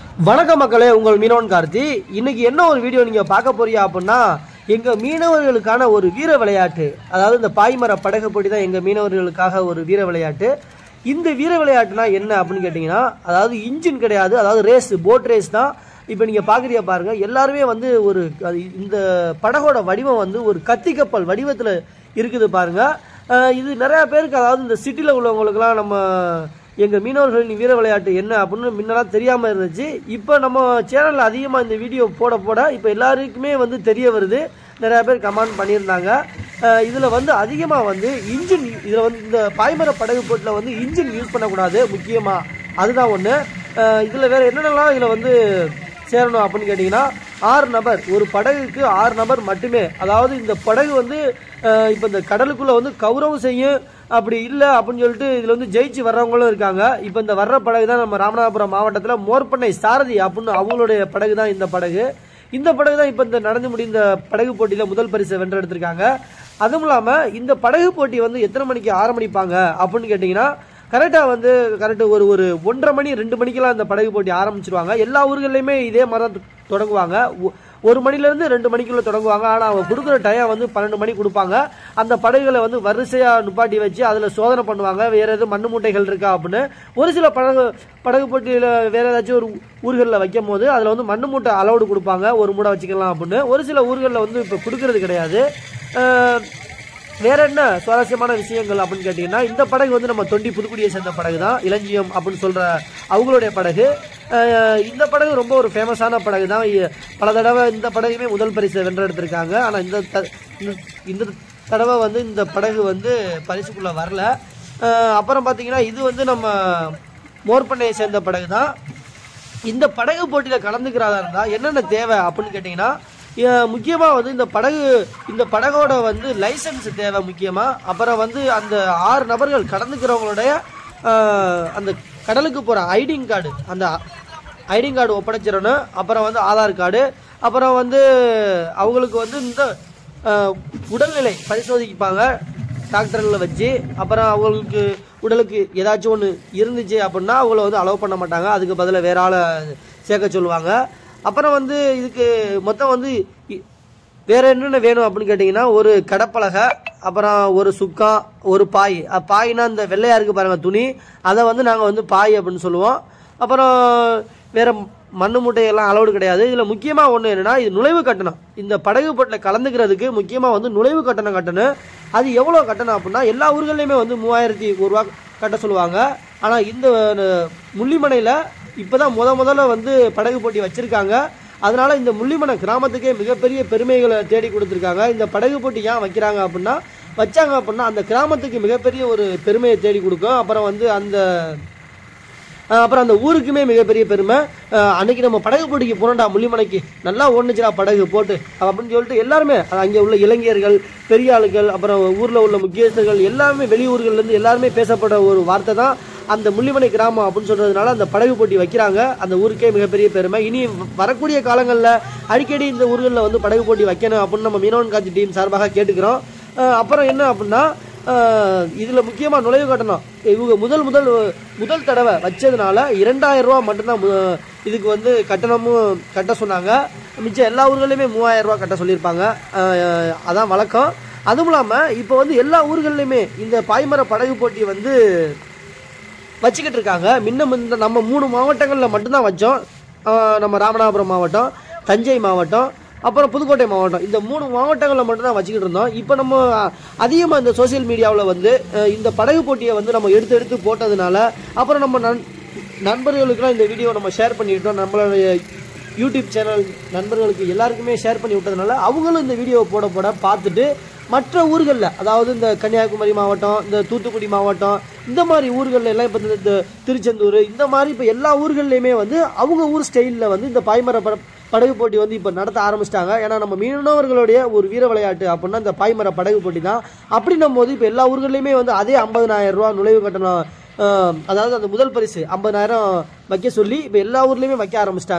வணக்கம் மக்களே உங்கள் மீனவன் கார்த்தி இன்னைக்கு என்ன ஒரு வீடியோ நீங்க பார்க்க போறீங்க அப்படின்னா எங்க மீனவர்களுக்கான ஒரு வீர விளையாட்டு அதாவது இந்த பாய்மர படகு போட்டி தான் எங்க மீனவர்களுக்காக ஒரு வீர விளையாட்டு இந்த வீர விளையாட்டுனா என்ன அப்படின்னு கேட்டிங்கன்னா அதாவது இன்ஜின் கிடையாது அதாவது ரேஸ் போட் ரேஸ் தான் இப்போ நீங்கள் பார்க்குறீங்க பாருங்க எல்லாருமே வந்து ஒரு அது இந்த படகோட வடிவம் வந்து ஒரு கத்தி கப்பல் வடிவத்தில் இருக்குது பாருங்க அஹ் இது நிறையா பேருக்கு அதாவது இந்த சிட்டியில் உள்ளவங்களுக்குலாம் நம்ம எங்கள் மீனவர்களின் வீர விளையாட்டு என்ன அப்படின்னு முன்னெல்லாம் தெரியாமல் இருந்துச்சு இப்போ நம்ம சேனலில் அதிகமாக இந்த வீடியோ போட போட இப்போ எல்லாருக்குமே வந்து தெரிய வருது நிறையா பேர் கமெண்ட் பண்ணியிருந்தாங்க இதில் வந்து அதிகமாக வந்து இன்ஜின் இதில் வந்து இந்த பாய்மர படகு போட்டில் வந்து இன்ஜின் யூஸ் பண்ணக்கூடாது முக்கியமாக அதுதான் ஒன்று இதில் வேறு என்னென்னலாம் இதில் வந்து சேரணும் அப்படின்னு கேட்டிங்கன்னா ஆறு நபர் ஒரு படகுக்கு ஆறு நபர் மட்டுமே அதாவது இந்த படகு வந்து இப்போ இந்த கடலுக்குள்ளே வந்து கௌரவம் செய்யும் அப்படி இல்லை அப்படின்னு சொல்லிட்டு இதில் வந்து ஜெயிச்சு வர்றவங்களும் இருக்காங்க இப்போ இந்த வர்ற படகு தான் நம்ம ராமநாதபுரம் மாவட்டத்தில் மோர்பண்ணை சாரதி அப்படின்னு அவங்களுடைய படகு தான் இந்த படகு இந்த படகு தான் இப்போ இந்த நடந்து முடிந்த படகு போட்டியில் முதல் பரிசை வென்றெடுத்திருக்காங்க அதுவும் இல்லாமல் இந்த படகு போட்டி வந்து எத்தனை மணிக்கு ஆரம்பிப்பாங்க அப்படின்னு கேட்டிங்கன்னா கரெக்டாக வந்து கரெக்டு ஒரு ஒரு ஒன்றரை மணி ரெண்டு மணிக்கெல்லாம் இந்த படகு போட்டி ஆரம்பிச்சிருவாங்க எல்லா ஊர்கள்லையுமே இதே மாதிரி தான் தொடங்குவாங்க ஒ- ஒரு மணிலேருந்து ரெண்டு மணிக்குள்ளே தொடங்குவாங்க ஆனால் அவங்க கொடுக்குற டைம் வந்து பன்னெண்டு மணி கொடுப்பாங்க அந்த படகுகளை வந்து வரிசையாக நுப்பாட்டி வச்சு அதில் சோதனை பண்ணுவாங்க வேறு எதுவும் மண்ணு மூட்டைகள் இருக்கா அப்படின்னு ஒரு சில படகு படகு போட்டியில் வேறு ஏதாச்சும் ஒரு ஊர்களில் வைக்கும் போது அதில் வந்து மண்ணு மூட்டை அலௌடு கொடுப்பாங்க ஒரு மூட்டை வச்சுக்கலாம் அப்படின்னு ஒரு சில ஊர்களில் வந்து இப்போ கொடுக்கறது கிடையாது அஹ், வேற என்ன சுவாரஸ்யமான விஷயங்கள் அப்படின்னு கேட்டிங்கன்னா இந்த படகு வந்து நம்ம தொண்டி புதுக்குடியை சேர்ந்த படகு தான் இளஞ்சியம் அப்படின்னு சொல்கிற அவங்களுடைய படகு அஹ் இந்த படகு ரொம்ப ஒரு ஃபேமஸான படகு தான் இ- பல தடவை இந்த படகுமே முதல் பரிசை வென்றெடுத்திருக்காங்க ஆனால் இந்த த- இந்த- இந்த தடவை வந்து இந்த படகு வந்து பரிசுக்குள்ளே வரல அஹ் அப்புறம் பார்த்தீங்கன்னா இது வந்து நம்ம மோர்பண்ணையை சேர்ந்த படகு தான் இந்த படகு போட்டியில் கலந்துக்கிறதா இருந்தால் என்னென்ன தேவை அப்படின்னு கேட்டிங்கன்னா முக்கியமாக வந்து இந்த படகு இந்த படகோட வந்து லைசன்ஸ் தேவை முக்கியமாக அப்புறம் வந்து அந்த ஆறு நபர்கள் கலந்துக்கிறவங்களுடைய அஹ், அந்த கடலுக்கு போகிற ஐடிங் கார்டு அந்த ஐடிங் கார்டு ஒப்படைச்சிடணும் அப்புறம் வந்து ஆதார் கார்டு அப்புறம் வந்து அவங்களுக்கு வந்து இந்த அஹ், உடல்நிலை பரிசோதிப்பாங்க டாக்டர்களை வச்சு அப்புறம் அவங்களுக்கு உடலுக்கு ஏதாச்சும் ஒன்று இருந்துச்சு அப்படின்னா அவங்கள வந்து அலோவ் பண்ண மாட்டாங்க அதுக்கு பதிலாக வேற ஆளை சேர்க்க சொல்லுவாங்க அப்புறம் வந்து இதுக்கு மொத்தம் வந்து இ- வேற என்னென்ன வேணும் அப்படின்னு கேட்டிங்கன்னா ஒரு கடப்பலகை அப்புறம் ஒரு சுக்கா ஒரு பாய் அஹ் பாய்னா இந்த வெள்ளையா இருக்கு பாருங்க துணி அதை வந்து நாங்கள் வந்து பாய் அப்படின்னு சொல்லுவோம் அப்புறம் வேற மண்ணு மூட்டையெல்லாம் அளவுடு கிடையாது இதில் முக்கியமாக ஒன்று என்னன்னா இது நுழைவு கட்டணம் இந்த படகு போட்டில் கலந்துக்கிறதுக்கு முக்கியமாக வந்து நுழைவு கட்டணம் கட்டணும் அது எவ்வளோ கட்டணம் அப்படின்னா எல்லா ஊர்கள்லையுமே வந்து மூவாயிரத்தி ஒரு ரூபா கட்ட சொல்லுவாங்க ஆனால் இந்த அஹ், முள்ளிமனையில் இப்போ தான் முத முதல்ல வந்து படகு போட்டி வச்சுருக்காங்க அதனால இந்த முள்ளிமனை கிராமத்துக்கே மிகப்பெரிய பெருமைகளை தேடி கொடுத்துருக்காங்க இந்த படகு போட்டி ஏன் வைக்கிறாங்க அப்படின்னா வச்சாங்க அப்படின்னா அந்த கிராமத்துக்கு மிகப்பெரிய ஒரு பெருமையை தேடி கொடுக்கும் அப்புறம் வந்து அந்த அஹ் அப்புறம் அந்த ஊருக்குமே மிகப்பெரிய பெருமை அஹ் அன்னைக்கு நம்ம படகு போட்டிக்கு போனோம்டா முள்ளிமலைக்கு நல்லா ஓடுனுச்சுடா படகு போட்டு அப்படின்னு சொல்லிட்டு எல்லாருமே அங்கே உள்ள இளைஞர்கள் பெரிய ஆளுகள் அப்புறம் ஊரில் உள்ள முக்கியஸ்தர்கள் எல்லாமே வெளியூர்கள்லேருந்து எல்லாருமே பேசப்பட ஒரு வார்த்தை தான் அந்த முள்ளிமலை கிராமம் அப்படின்னு சொல்றதுனால அந்த படகு போட்டி வைக்கிறாங்க அந்த ஊருக்கே மிகப்பெரிய பெருமை இனி வரக்கூடிய காலங்களில் அடிக்கடி இந்த ஊர்களில் வந்து படகு போட்டி வைக்கணும் அப்படின்னு நம்ம மீனவன் காட்சி டீம் சார்பாக கேட்டுக்கிறோம் அஹ் அப்புறம் என்ன அப்படின்னா ஆஹ் இதுல முக்கியமா நுழைவு கட்டணம் இவங்க முதல் முதல் முதல் தடவை வச்சதுனால இரண்டாயிரம் ரூபா மட்டும்தான் மு- இதுக்கு வந்து கட்டணமும் கட்ட சொன்னாங்க மிச்சம் எல்லா ஊர்களையுமே மூவாயிரம் ரூபா கட்ட சொல்லியிருப்பாங்க ஆஹ் அதான் வழக்கம் அதுவும் இல்லாமல் இப்போ வந்து எல்லா ஊர்கள்லையுமே இந்த பாய்மர படகு போட்டி வந்து வச்சுக்கிட்டு இருக்காங்க முன்ன இந்த நம்ம மூணு மாவட்டங்களில் மட்டும்தான் வச்சோம் ஆஹ் நம்ம ராமநாதபுரம் மாவட்டம் தஞ்சை மாவட்டம் அப்புறம் புதுக்கோட்டை மாவட்டம் இந்த மூணு மாவட்டங்களில் மட்டும்தான் வச்சுக்கிட்டு இருந்தோம் இப்போ நம்ம அதிகமாக இந்த சோஷியல் மீடியாவில் வந்து அஹ் இந்த படகு போட்டியை வந்து நம்ம எடுத்து எடுத்து போட்டதுனால அப்புறம் நம்ம நண் நண்பர்களுக்கெல்லாம் இந்த வீடியோ நம்ம ஷேர் பண்ணிட்டோம் நம்மளுடைய யூடியூப் சேனல் நண்பர்களுக்கு எல்லாருக்குமே ஷேர் பண்ணி விட்டதுனால அவங்களும் இந்த வீடியோவை போட போட பார்த்துட்டு மற்ற ஊர்களில் அதாவது இந்த கன்னியாகுமரி மாவட்டம் இந்த தூத்துக்குடி மாவட்டம் இந்த மாதிரி ஊர்களில் எல்லாம் இப்போ இந்த திருச்செந்தூர் இந்த மாதிரி இப்போ எல்லா ஊர்கள்லையுமே வந்து அவங்க ஊர் ஸ்டைலில் வந்து இந்த பாய்மர பட படகு போட்டி வந்து இப்போ நடத்த ஆரம்பிச்சிட்டாங்க ஏன்னா நம்ம மீனவர்களுடைய ஒரு வீர விளையாட்டு அப்படின்னா இந்த பாய்மர படகு போட்டி தான் அப்படின்னும் போது இப்போ எல்லா ஊர்கள்லையுமே வந்து அதே 50000 ரூபா நுழைவு கட்டணம் அஹ், அதாவது அந்த முதல் பரிசு ஐம்பதாயிரம் வைக்க சொல்லி இப்போ எல்லா ஊர்லேயுமே வைக்க ஆரம்பிச்சிட்டாங்க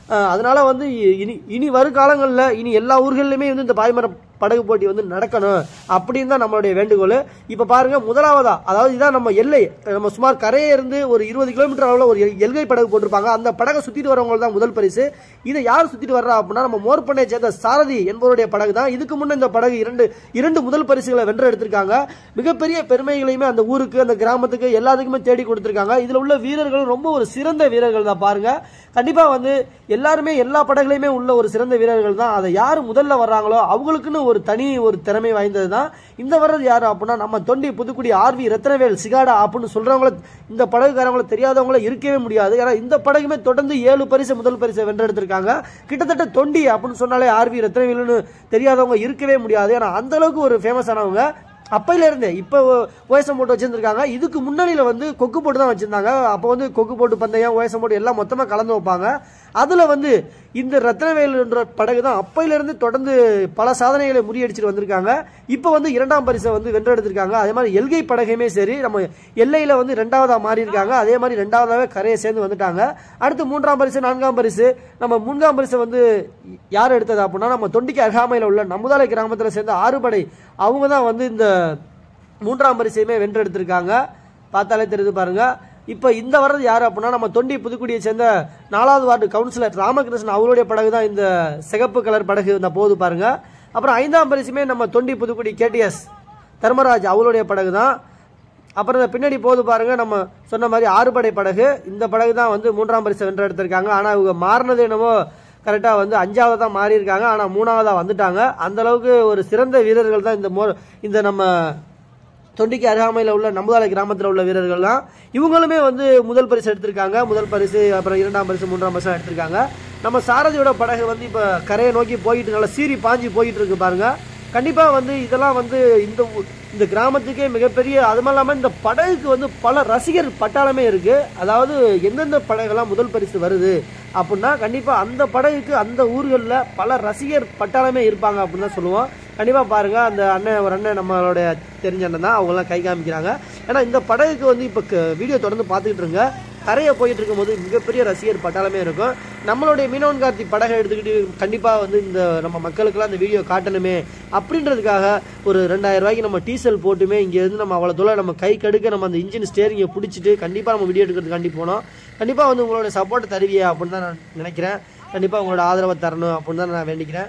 அஹ் அதனால வந்து இனி இனி வருகாலங்களில் இனி எல்லா ஊர்கள்லையுமே வந்து இந்த பாய்மர படகு போட்டி வந்து நடக்கணும் அப்படின்னு தான் நம்மளுடைய வேண்டுகோள் இப்போ பாருங்க முதலாவதா அதாவது இதான் நம்ம எல்லை நம்ம சுமார் கரையே இருந்து ஒரு இருபது கிலோமீட்டர் அளவில் ஒரு எல்- எல்கை படகு போட்டிருப்பாங்க அந்த படகை சுற்றிட்டு வரவங்க தான் முதல் பரிசு இதை யார் சுற்றிட்டு வர்றா அப்படின்னா நம்ம மோர்பண்ணையை சேர்ந்த சாரதி என்பவருடைய படகு தான் இதுக்கு முன்னே இந்த படகு இரண்டு இரண்டு முதல் பரிசுகளை வென்று எடுத்திருக்காங்க மிகப்பெரிய பெருமைகளையுமே அந்த ஊருக்கு அந்த கிராமத்துக்கு எல்லாத்துக்குமே தேடி கொடுத்துருக்காங்க இதில் உள்ள வீரர்களும் ரொம்ப ஒரு சிறந்த வீரர்கள் தான் பாருங்க கண்டிப்பா வந்து எல்லாருமே எல்லா படகுலையுமே உள்ள ஒரு சிறந்த வீரர்கள் தான் அதை யார் முதல்ல வர்றாங்களோ அவங்களுக்குன்னு ஒரு தனி ஒரு திறமை வாய்ந்தது தான் இந்த வர்றது யாரு அப்படின்னா நம்ம தொண்டி புதுக்குடி ஆர்வி ரத்னவேல் சிகாடா அப்படின்னு சொல்றவங்கள இந்த படகுக்காரங்கள தெரியாதவங்கள இருக்கவே முடியாது ஏன்னா இந்த படகுமே தொடர்ந்து ஏழு பரிசு முதல் பரிசை வென்றெடுத்திருக்காங்க கிட்டத்தட்ட தொண்டி அப்படின்னு சொன்னாலே ஆர்வி ரத்னவேல்னு தெரியாதவங்க இருக்கவே முடியாது ஏன்னா அந்த அளவுக்கு ஒரு ஃபேமஸ் ஆனவங்க அப்பையில இருந்தே இப்போ ஓஎஸ்எம் போட்டு வச்சிருந்திருக்காங்க இதுக்கு முன்னணியில வந்து கொக்கு போட்டு தான் வச்சிருந்தாங்க அப்போ வந்து கொக்கு போட்டு பந்தயம் ஓஎஸ்எம் போட்டு எல்லாம் மொத்தமா கலந்து வைப்பாங்க அதுல வந்து இந்த ரத்னவேல் என்ற படகு தான் அப்பையில இருந்து தொடர்ந்து பல சாதனைகளை முறியடிச்சிட்டு வந்திருக்காங்க இப்போ வந்து இரண்டாம் பரிசை வந்து வென்றெடுத்திருக்காங்க அதே மாதிரி எல்கை படகையுமே சரி நம்ம எல்லையில வந்து ரெண்டாவதா மாறி இருக்காங்க அதே மாதிரி ரெண்டாவதாவே கரையை சேர்ந்து வந்துட்டாங்க அடுத்து மூன்றாம் பரிசு நான்காம் பரிசு நம்ம மூன்றாம் பரிசை வந்து யார் எடுத்தது அப்படின்னா நம்ம தொண்டிக்கு அருகாமையில் உள்ள நமுதாலை கிராமத்தில் சேர்ந்த ஆறுபடை அவங்க தான் வந்து இந்த மூன்றாம் பரிசையுமே வென்றெடுத்திருக்காங்க பார்த்தாலே தெரியுது பாருங்க இப்போ இந்த வர்றது யார் அப்படின்னா நம்ம தொண்டி புதுக்குடியை சேர்ந்த நாலாவது வார்டு கவுன்சிலர் ராமகிருஷ்ணன் அவருடைய படகு தான் இந்த சிகப்பு கலர் படகு இந்த போகுது பாருங்க அப்புறம் ஐந்தாம் பரிசுமே நம்ம தொண்டி புதுக்குடி கேடிஎஸ் தர்மராஜ் அவருடைய படகு தான் அப்புறம் இந்த பின்னாடி போகுது பாருங்க நம்ம சொன்ன மாதிரி ஆறுபடை படகு இந்த படகு தான் வந்து மூன்றாம் பரிசு வென்று எடுத்திருக்காங்க ஆனால் இவங்க மாறினது என்னமோ கரெக்டாக வந்து அஞ்சாவது தான் மாறி இருக்காங்க ஆனால் மூணாவதாக வந்துட்டாங்க அந்த அளவுக்கு ஒரு சிறந்த வீரர்கள் தான் இந்த மோ இந்த நம்ம தொண்டிக்கு அருகாமையில் உள்ள நம்புதாலை கிராமத்தில் உள்ள வீரர்கள் தான் இவங்களுமே வந்து முதல் பரிசு எடுத்திருக்காங்க முதல் பரிசு அப்புறம் இரண்டாம் பரிசு மூன்றாம் பரிசு எடுத்திருக்காங்க நம்ம சாரதியோட படகு வந்து இப்போ கரையை நோக்கி போயிட்டு நல்லா சீறி பாஞ்சி போயிட்டு இருக்கு பாருங்க கண்டிப்பாக வந்து இதெல்லாம் வந்து இந்த ஊ- இந்த கிராமத்துக்கே மிகப்பெரிய அது மட்டும் இல்லாமல் இந்த படகுக்கு வந்து பல ரசிகர் பட்டாளமே இருக்கு அதாவது எந்தெந்த படகுலாம் முதல் பரிசு வருது அப்படின்னா கண்டிப்பாக அந்த படகுக்கு அந்த ஊர்களில் பல ரசிகர் பட்டாளமே இருப்பாங்க அப்படின்னு தான் சொல்லுவோம் கண்டிப்பாக பாருங்க அந்த அண்ணன் ஒரு அண்ணன் நம்மளுடைய தெரிஞ்ச அண்ணன் தான் அவங்களாம் கை காமிக்கிறாங்க ஏன்னா இந்த படகுக்கு வந்து இப்போ வீடியோ தொடர்ந்து பார்த்துக்கிட்டு இருங்க கரையை போயிட்டு இருக்கும்போது மிகப்பெரிய ரசிகர் பட்டாளமே இருக்கும் நம்மளுடைய மீனவன் கார்த்தி படகை எடுத்துக்கிட்டு கண்டிப்பாக வந்து இந்த நம்ம மக்களுக்கெல்லாம் இந்த வீடியோ காட்டணுமே அப்படின்றதுக்காக ஒரு ரெண்டாயிரம் ரூபாய்க்கு நம்ம டீசல் போட்டுமே இங்கேருந்து நம்ம அவ்வளோ தூரம் நம்ம கை கடுக்க நம்ம அந்த இன்ஜின் ஸ்டேரிங்கை பிடிச்சிட்டு கண்டிப்பாக நம்ம வீடியோ எடுக்கிறதுக்காண்டி போனோம் கண்டிப்பாக வந்து உங்களோட சப்போர்ட் தருவியே அப்படின்னு தான் நான் நினைக்கிறேன் கண்டிப்பாக உங்களோட ஆதரவை தரணும் அப்படின்னு தான் நான் வேண்டிக்கிறேன்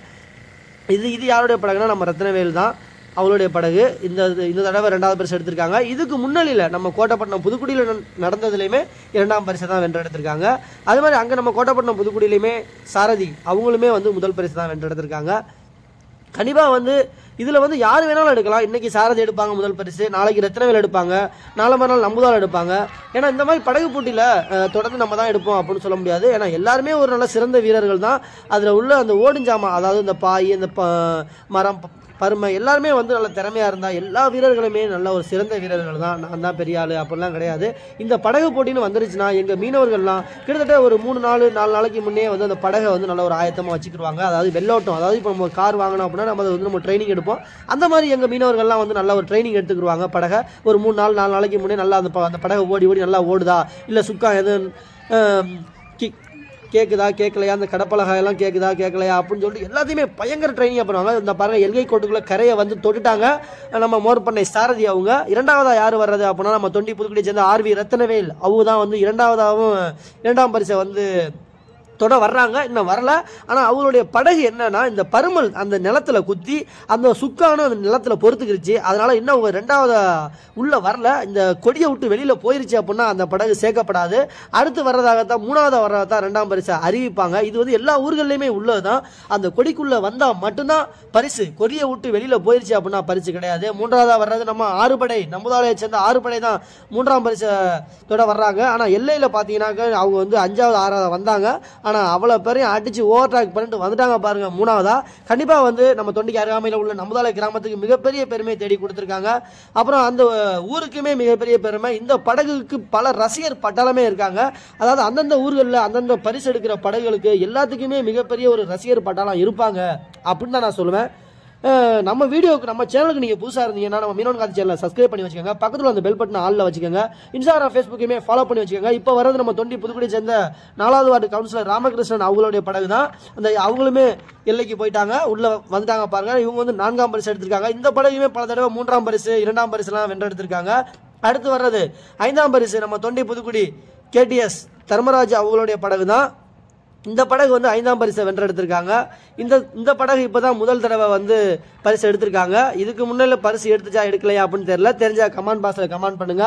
இது இது யாருடைய படகுனா நம்ம ரத்னவேல் தான் அவளுடைய படகு இந்த இந்த தடவை ரெண்டாவது பரிசு எடுத்திருக்காங்க இதுக்கு முன்னணியில் நம்ம கோட்டப்பட்டினம் புதுக்குடியில் நட- நடந்ததுலையுமே இரண்டாம் பரிசு தான் வென்றெடுத்திருக்காங்க அது மாதிரி அங்கே நம்ம கோட்டப்பட்டினம் புதுக்குடியிலையுமே சாரதி அவங்களுமே வந்து முதல் பரிசு தான் வென்றெடுத்திருக்காங்க கண்டிப்பாக வந்து இதில் வந்து யார் வேணாலும் எடுக்கலாம் இன்னைக்கு சாரதி எடுப்பாங்க முதல் பரிசு நாளைக்கு ரத்னவேல் எடுப்பாங்க நாளை மறுநாள் நம்புதால் எடுப்பாங்க ஏன்னா இந்த மாதிரி படகு போட்டியில் தொடர்ந்து நம்ம தான் எடுப்போம் அப்படின்னு சொல்ல முடியாது ஏன்னா எல்லாருமே ஒரு நல்ல சிறந்த வீரர்கள் தான் அதில் உள்ள அந்த ஓடுஞ்சாமான் அதாவது இந்த பாய் இந்த ப மரம் ப- பருமை எல்லாருமே வந்து நல்ல திறமையாக இருந்தால் எல்லா வீரர்களுமே நல்ல ஒரு சிறந்த வீரர்கள் தான் நான் தான் பெரிய ஆள் அப்படிலாம் கிடையாது இந்த படகு போட்டின்னு வந்துருச்சுன்னா எங்கள் மீனவர்கள்லாம் கிட்டத்தட்ட ஒரு மூணு நாலு நாலு நாளைக்கு முன்னே வந்து அந்த படகை வந்து நல்ல ஒரு ஆயத்தமாக வச்சுக்கிடுவாங்க அதாவது வெள்ளோட்டம் அதாவது இப்போ நம்ம கார் வாங்கினோம் அப்படின்னா நம்ம அதை வந்து நம்ம ட்ரைனிங் எடுப்போம் அந்த மாதிரி எங்கள் மீனவர்கள்லாம் வந்து நல்ல ஒரு ட்ரைனிங் எடுத்துக்கிடுவாங்க படகை ஒரு மூணு நாள் நாலு நாளைக்கு முன்னே நல்லா அந்த ப- அந்த படகை ஓடி ஓடி நல்லா ஓடுதா இல்லை சுக்கா எதுவும் ஆம், கி- கேக்குதா கேட்கலையா அந்த கடப்பலகா எல்லாம் கேக்குதா கேட்கலையா அப்படின்னு சொல்லிட்டு எல்லாத்தையுமே பயங்கர ட்ரைனிங் பண்ணுவாங்க இந்த பாருங்க எல்கை கோட்டுக்குள்ள கரையை வந்து தொட்டுட்டாங்க நம்ம மோர் பண்ணை சாரதி அவங்க இரண்டாவதா யார் வர்றது அப்படின்னா நம்ம தொண்டி புதுக்குடியை சேர்ந்த ஆர்வி ரத்னவேல் அவங்க தான் வந்து இரண்டாவதாகவும் இரண்டாம் பரிசை வந்து தொட வர்றாங்க இன்னும் வரல ஆனால் அவருடைய படகு என்னன்னா இந்த பருமல் அந்த நிலத்துல குத்தி அந்த சுக்கானும் அந்த நிலத்துல பொறுத்துக்கிருச்சு அதனால இன்னும் அவங்க ரெண்டாவது உள்ள வரல இந்த கொடியை விட்டு வெளியில போயிருச்சு அப்படின்னா அந்த படகு சேர்க்கப்படாது அடுத்து வர்றதாகத்தான் மூணாவது வர்றதாகத்தான் ரெண்டாம் பரிசை அறிவிப்பாங்க இது வந்து எல்லா ஊர்கள்லையுமே உள்ளதுதான் அந்த கொடிக்குள்ள வந்தா மட்டும்தான் பரிசு கொடியை விட்டு வெளியில போயிருச்சு அப்படின்னா பரிசு கிடையாது மூன்றாவதா வர்றது நம்ம ஆறுபடை நம்புதாலையை சேர்ந்த ஆறுபடை தான் மூன்றாம் பரிசை தொட வர்றாங்க ஆனா எல்லையில பாத்தீங்கன்னாக்க அவங்க வந்து அஞ்சாவது ஆறாவது வந்தாங்க ஆனா அவ்வளவு பேரையும் அடிச்சு ஓவர் டேக் பண்ணிட்டு வந்துட்டாங்க பாருங்க மூணாவதா கண்டிப்பா வந்து நம்ம தொண்டிக்கு அருகாமையில் உள்ள நம்புதாலை கிராமத்துக்கு மிகப்பெரிய பெருமை தேடி கொடுத்துருக்காங்க அப்புறம் அந்த ஊருக்குமே மிகப்பெரிய பெருமை இந்த படகுக்கு பல ரசிகர் பட்டாளமே இருக்காங்க அதாவது அந்தந்த ஊர்களில் அந்தந்த பரிசு எடுக்கிற படகுகளுக்கு எல்லாத்துக்குமே மிகப்பெரிய ஒரு ரசிகர் பட்டாளம் இருப்பாங்க அப்படின்னு தான் நான் சொல்லுவேன் அஹ், நம்ம வீடியோக்கு நம்ம சேனலுக்கு நீங்கள் புதுசாக இருந்தீங்கன்னா நம்ம மீனவன் காத்து சேனலை சப்ஸ்கிரைப் பண்ணி வச்சுக்கோங்க பக்கத்தில் அந்த பெல் பட்டன் ஆளில் வச்சுக்கோங்க இன்ஸ்டாகிராம் ஃபேஸ்புக்கையுமே ஃபாலோ பண்ணி வச்சுக்கோங்க இப்போ வரது நம்ம தொண்டி புதுக்குடியை சேர்ந்த நாலாவது வார்டு கவுன்சிலர் ராமகிருஷ்ணன் அவங்களுடைய படகு தான் அந்த அவங்களுமே எல்லைக்கு போயிட்டாங்க உள்ள வந்துட்டாங்க பாருங்க இவங்க வந்து நான்காம் பரிசு எடுத்திருக்காங்க இந்த படகுமே பல தடவை மூன்றாம் பரிசு இரண்டாம் பரிசுலாம் வென்றெடுத்திருக்காங்க அடுத்து வர்றது ஐந்தாம் பரிசு நம்ம தொண்டி புதுக்குடி கேடிஎஸ் தர்மராஜ் அவங்களுடைய படகு தான் இந்த படகு வந்து ஐந்தாம் பரிசை வென்றெடுத்திருக்காங்க இந்த இந்த படகு இப்போ தான் முதல் தடவை வந்து பரிசு எடுத்திருக்காங்க இதுக்கு முன்னால பரிசு எடுத்துச்சா எடுக்கலையா அப்படின்னு தெரியல தெரிஞ்சா கமெண்ட் பாக்ஸில் கமெண்ட் பண்ணுங்க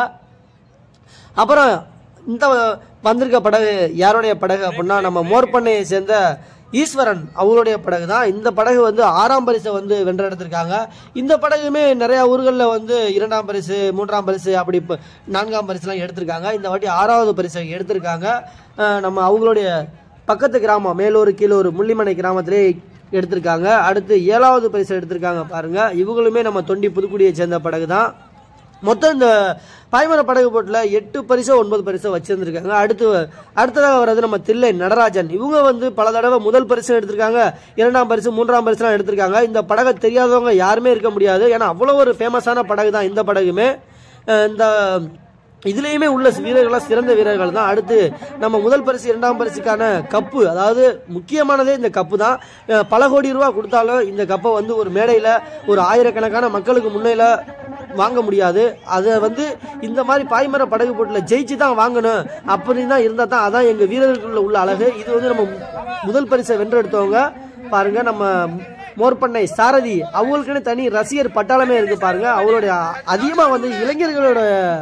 அப்புறம் இந்த வந்திருக்க படகு யாருடைய படகு அப்படின்னா நம்ம மோர்பண்ணையை சேர்ந்த ஈஸ்வரன் அவங்களுடைய படகு தான் இந்த படகு வந்து ஆறாம் பரிசை வந்து வென்றெடுத்திருக்காங்க இந்த படகுமே நிறைய ஊர்களில் வந்து இரண்டாம் பரிசு மூன்றாம் பரிசு அப்படி இப்போ நான்காம் பரிசுலாம் எடுத்திருக்காங்க இந்த வாட்டி ஆறாவது பரிசை எடுத்திருக்காங்க அஹ் நம்ம அவங்களுடைய பக்கத்து கிராமம் மேலூர் கீழூர் முள்ளிமனை கிராமத்திலே எடுத்திருக்காங்க அடுத்து ஏழாவது பரிசு எடுத்திருக்காங்க பாருங்க இவங்களுமே நம்ம தொண்டி புதுக்குடியை சேர்ந்த படகு தான் மொத்தம் இந்த பாய்மர படகு போட்டில் எட்டு பரிசோ ஒன்பது பரிசோ வச்சிருந்திருக்காங்க அடுத்து அடுத்ததாக வர்றது நம்ம தில்லை நடராஜன் இவங்க வந்து பல தடவை முதல் பரிசு எடுத்திருக்காங்க இரண்டாம் பரிசு மூன்றாம் பரிசுலாம் எடுத்திருக்காங்க இந்த படகை தெரியாதவங்க யாருமே இருக்க முடியாது ஏன்னா அவ்வளோ ஒரு ஃபேமஸான படகு தான் இந்த படகுமே அஹ் இந்த இதுலேயுமே உள்ள வீரர்கள்லாம் சிறந்த வீரர்கள் தான் அடுத்து நம்ம முதல் பரிசு இரண்டாம் பரிசுக்கான கப்பு அதாவது முக்கியமானதே இந்த கப்பு தான் அஹ் பல கோடி ரூபா கொடுத்தாலும் இந்த கப்பை வந்து ஒரு மேடையில் ஒரு ஆயிரக்கணக்கான மக்களுக்கு முன்னையில் வாங்க முடியாது அதை வந்து இந்த மாதிரி பாய்மர படகு போட்டில் ஜெயிச்சு தான் வாங்கணும் அப்படின்னு தான் இருந்தால் தான் அதான் எங்கள் வீரர்களுக்குள்ள உள்ள அழகு இது வந்து நம்ம முதல் பரிசை வென்றெடுத்தவங்க பாருங்க நம்ம மோர்பண்ணை சாரதி அவங்களுக்குன்னு தனி ரசிகர் பட்டாளமே இருக்கு பாருங்க அவங்களுடைய அதிகமாக வந்து இளைஞர்களோட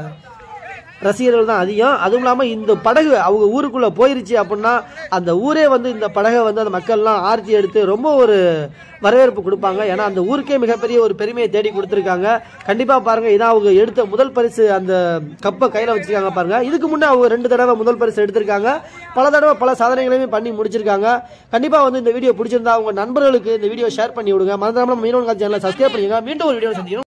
ரசிகர்கள் தான் அதிகம் அதுவும் இல்லாமல் இந்த படகு அவங்க ஊருக்குள்ளே போயிருச்சு அப்படின்னா அந்த ஊரே வந்து இந்த படகை வந்து அந்த மக்கள்லாம் ஆர்த்தி எடுத்து ரொம்ப ஒரு வரவேற்பு கொடுப்பாங்க ஏன்னா அந்த ஊருக்கே மிகப்பெரிய ஒரு பெருமையை தேடி கொடுத்துருக்காங்க கண்டிப்பாக பாருங்க இதான் அவங்க எடுத்த முதல் பரிசு அந்த கப்பை கையில் வச்சிருக்காங்க பாருங்க இதுக்கு முன்னே அவங்க ரெண்டு தடவை முதல் பரிசு எடுத்திருக்காங்க பல தடவை பல சாதனைகளையுமே பண்ணி முடிச்சிருக்காங்க கண்டிப்பாக வந்து இந்த வீடியோ பிடிச்சிருந்தா உங்க நண்பர்களுக்கு இந்த வீடியோ ஷேர் பண்ணி விடுங்க மறந்துடாம மீனவன் சேனலை சப்ஸ்கிரைப் பண்ணிடுங்க மீண்டும் ஒரு வீடியோ சந்திக்கணும்